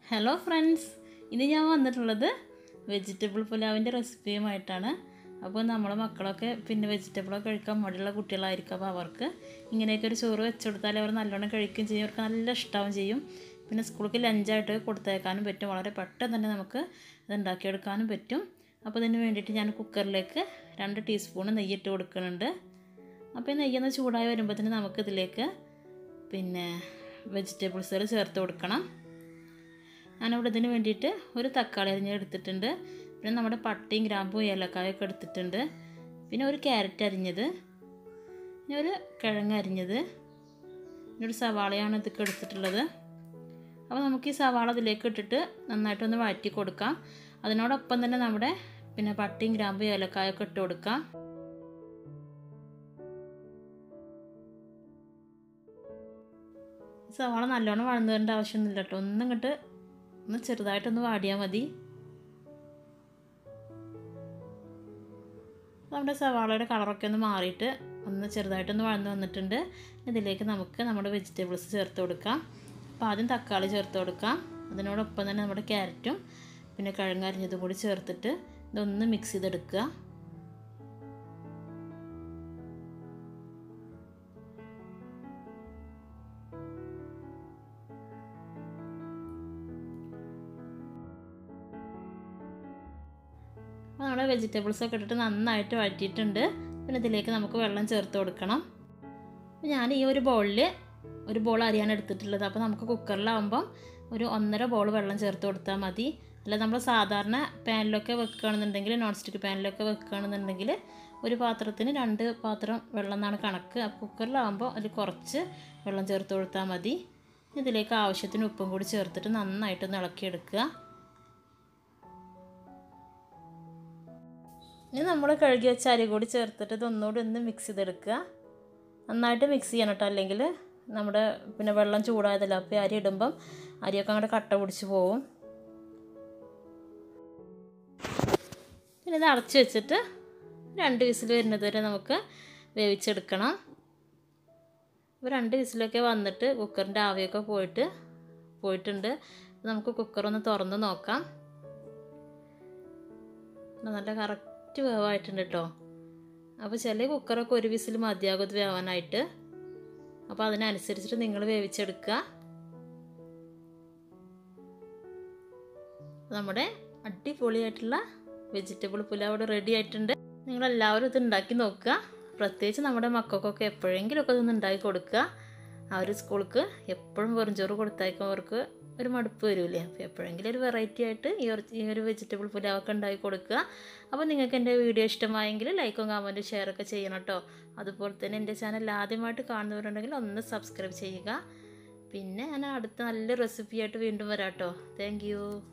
hello friends ഇന്ന് ഞാൻ വന്നിട്ടുള്ളത് വെജിറ്റബിൾ പുലാവിൻ്റെ റെസിപ്പിയുമായിട്ടാണ് അപ്പോൾ നമ്മളെ മക്കളൊക്കെ പിന്നെ വെജിറ്റബിളൊക്കെ കഴിക്കാൻ മടിയുള്ള കുട്ടികളായിരിക്കും അപ്പോൾ അവർക്ക് ഇങ്ങനെയൊക്കെ ഒരു ചോറ് വെച്ച് കൊടുത്താൽ അവർ നല്ലോണം കഴിക്കുകയും ചെയ്യും അവർക്ക് നല്ല ഇഷ്ടമാവും ചെയ്യും പിന്നെ സ്കൂളിലേക്ക് ലഞ്ചായിട്ട് കൊടുത്തേക്കാനും പറ്റും വളരെ പെട്ടെന്ന് തന്നെ നമുക്ക് ഇത് ഉണ്ടാക്കിയെടുക്കാനും പറ്റും അപ്പോൾ ഇതിന് വേണ്ടിയിട്ട് ഞാൻ കുക്കറിലേക്ക് രണ്ട് ടീസ്പൂൺ നെയ്യിട്ട് കൊടുക്കുന്നുണ്ട് അപ്പോൾ ഈ നെയ്യൊന്ന് ചൂടായി വരുമ്പോഴത്തേന് നമുക്കിതിലേക്ക് പിന്നെ വെജിറ്റബിൾസുകൾ ചേർത്ത് കൊടുക്കണം ഞാനിവിടെ ഇതിന് വേണ്ടിയിട്ട് ഒരു തക്കാളി അരിഞ്ഞ് എടുത്തിട്ടുണ്ട് പിന്നെ നമ്മുടെ പട്ടയും ഗ്രാമ്പും ഏലക്കായൊക്കെ എടുത്തിട്ടുണ്ട് പിന്നെ ഒരു ക്യാരറ്റ് അരിഞ്ഞത് പിന്നെ ഒരു കിഴങ്ങ് അരിഞ്ഞത് പിന്നെ ഒരു സവാളയാണ് ഇതൊക്കെ എടുത്തിട്ടുള്ളത് അപ്പോൾ നമുക്ക് ഈ സവാള ഇതിലേക്ക് ഇട്ടിട്ട് നന്നായിട്ടൊന്ന് വഴറ്റി കൊടുക്കാം അതിനോടൊപ്പം തന്നെ നമ്മുടെ പിന്നെ പട്ടയും ഗ്രാമ്പും ഏലക്കായൊക്കെ ഇട്ട് കൊടുക്കാം സവാള നല്ലോണം വഴന്നേണ്ട ആവശ്യമൊന്നുമില്ല കേട്ടോ ഒന്നും ഇങ്ങോട്ട് ഒന്ന് ചെറുതായിട്ടൊന്ന് വാടിയാൽ മതി നമ്മുടെ സവാളയുടെ കളറൊക്കെ ഒന്ന് മാറിയിട്ട് ഒന്ന് ചെറുതായിട്ടൊന്ന് വഴന്ന് വന്നിട്ടുണ്ട് ഇതിലേക്ക് നമുക്ക് നമ്മുടെ വെജിറ്റബിൾസ് ചേർത്ത് കൊടുക്കാം അപ്പോൾ ആദ്യം തക്കാളി ചേർത്ത് കൊടുക്കാം അതിനോടൊപ്പം തന്നെ നമ്മുടെ ക്യാരറ്റും പിന്നെ കിഴങ്ങരിഞ്ഞതും കൂടി ചേർത്തിട്ട് ഇതൊന്ന് മിക്സ് ചെയ്തെടുക്കുക അപ്പോൾ നമ്മുടെ വെജിറ്റബിൾസൊക്കെ ഇട്ടിട്ട് നന്നായിട്ട് വഴറ്റിയിട്ടുണ്ട് പിന്നെ ഇതിലേക്ക് നമുക്ക് വെള്ളം ചേർത്ത് കൊടുക്കണം അപ്പോൾ ഞാൻ ഈ ഒരു ബൗളിൽ ഒരു ബോൾ അരിയാണ് എടുത്തിട്ടുള്ളത് അപ്പോൾ നമുക്ക് കുക്കറിലാവുമ്പം ഒരു ഒന്നര ബോൾ വെള്ളം ചേർത്ത് കൊടുത്താൽ മതി അല്ല നമ്മൾ സാധാരണ പാനിലൊക്കെ വെക്കുകയാണെന്നുണ്ടെങ്കിൽ നോൺ സ്റ്റിക്ക് പാനിലൊക്കെ വെക്കുകയാണെന്നുണ്ടെങ്കിൽ ഒരു പാത്രത്തിന് രണ്ട് പാത്രം വെള്ളം എന്നാണ് കണക്ക് അപ്പോൾ കുക്കറിലാവുമ്പോൾ അതിൽ കുറച്ച് വെള്ളം ചേർത്ത് കൊടുത്താൽ മതി ഇതിലേക്ക് ആവശ്യത്തിന് ഉപ്പും കൂടി ചേർത്തിട്ട് നന്നായിട്ടൊന്ന് ഇളക്കിയെടുക്കുക ഇനി നമ്മൾ കഴുകി വെച്ച അരി കൂടി ചേർത്തിട്ട് ഇതൊന്നുകൂടി ഒന്ന് മിക്സ് ചെയ്തെടുക്കുക നന്നായിട്ട് മിക്സ് ചെയ്യണം കേട്ടോ അല്ലെങ്കിൽ നമ്മുടെ പിന്നെ വെള്ളം ചൂടായതല്ല അപ്പോൾ അരി ഇടുമ്പം അരിയൊക്കെ അങ്ങോട്ട് കട്ട പിടിച്ച് പോവും പിന്നെ ഇത് അടച്ച് വെച്ചിട്ട് രണ്ട് വിസിൽ വരുന്നത് വരെ നമുക്ക് വേവിച്ചെടുക്കണം അപ്പോൾ രണ്ട് വിസിലൊക്കെ വന്നിട്ട് കുക്കറിൻ്റെ ആവിയൊക്കെ പോയിട്ട് പോയിട്ടുണ്ട് നമുക്ക് കുക്കറൊന്ന് തുറന്ന് നോക്കാം നല്ല കറക്റ്റ് കറക്റ്റ് വേവായിട്ടുണ്ട് കേട്ടോ അപ്പോൾ ചില കുക്കറൊക്കെ ഒരു വിസിൽ മതിയാകും ഇത് വേവാനായിട്ട് അപ്പോൾ അതിനനുസരിച്ചിട്ട് നിങ്ങൾ വേവിച്ചെടുക്കുക നമ്മുടെ അടിപൊളിയായിട്ടുള്ള വെജിറ്റബിൾ പുലാവ് ഇവിടെ റെഡി ആയിട്ടുണ്ട് നിങ്ങളെല്ലാവരും ഇത് ഉണ്ടാക്കി നോക്കുക പ്രത്യേകിച്ച് നമ്മുടെ മക്കൾക്കൊക്കെ എപ്പോഴെങ്കിലുമൊക്കെ ഇതൊന്ന് ഉണ്ടാക്കി കൊടുക്കുക അവർ സ്കൂൾക്ക് എപ്പോഴും വെറും ചോറ് കൊടുത്തയക്കും അവർക്ക് ഒരു മടുപ്പ് വരില്ലേ അപ്പോൾ എപ്പോഴെങ്കിലും ഒരു വെറൈറ്റി ആയിട്ട് ഈ ഒരു ഈ ഒരു വെജിറ്റബിൾ പുലാവൊക്കെ ഉണ്ടാക്കി കൊടുക്കുക അപ്പോൾ നിങ്ങൾക്ക് എൻ്റെ വീഡിയോ ഇഷ്ടമായെങ്കിൽ ലൈക്കും കമൻറ്റും ഷെയറൊക്കെ ചെയ്യണം കേട്ടോ അതുപോലെ തന്നെ എൻ്റെ ചാനൽ ആദ്യമായിട്ട് കാണുന്നവരുണ്ടെങ്കിൽ ഒന്ന് സബ്സ്ക്രൈബ് ചെയ്യുക പിന്നെ ഞാൻ അടുത്ത നല്ല റെസിപ്പിയായിട്ട് വീണ്ടും വരാം കേട്ടോ താങ്ക്